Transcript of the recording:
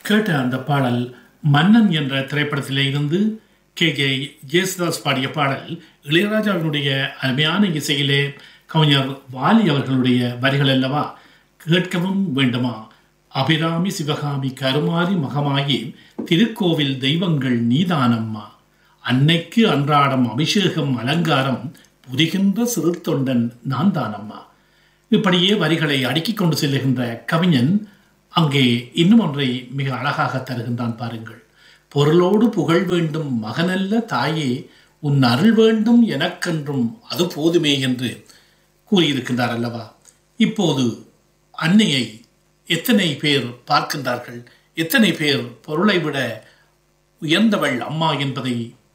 கேட்ட அந்த பாடல் மன்னன் என்ற திரைப்படத்திலே இருந்து கே ஜே ஜேசுதாஸ் பாடிய பாடல் இளையராஜாவினுடைய அருமையான இசையிலே கவிஞர் வாலி அவர்களுடைய வரிகள் அல்லவா கேட்கவும் வேண்டுமா அபிராமி சிவகாமி கருமாரி மகமாயி திருக்கோவில் தெய்வங்கள் நீதானம்மா அன்னைக்கு அன்றாடம் அபிஷேகம் அலங்காரம் புரிகின்ற சிறு தொண்டன் நான் தானம்மா இப்படியே வரிகளை அடுக்கிக் கொண்டு செல்லுகின்ற கவிஞன் அங்கே இன்னும் ஒன்றை மிக அழகாக தருகின்றான் பாருங்கள் பொருளோடு புகழ் வேண்டும் மகனல்ல தாயே உன் அருள் வேண்டும் எனக்கென்றும் அது போதுமே என்று கூறியிருக்கின்றார் அல்லவா இப்போது அன்னையை எத்தனை பேர் பார்க்கின்றார்கள் எத்தனை பேர் பொருளை விட உயர்ந்தவள் அம்மா என்பதை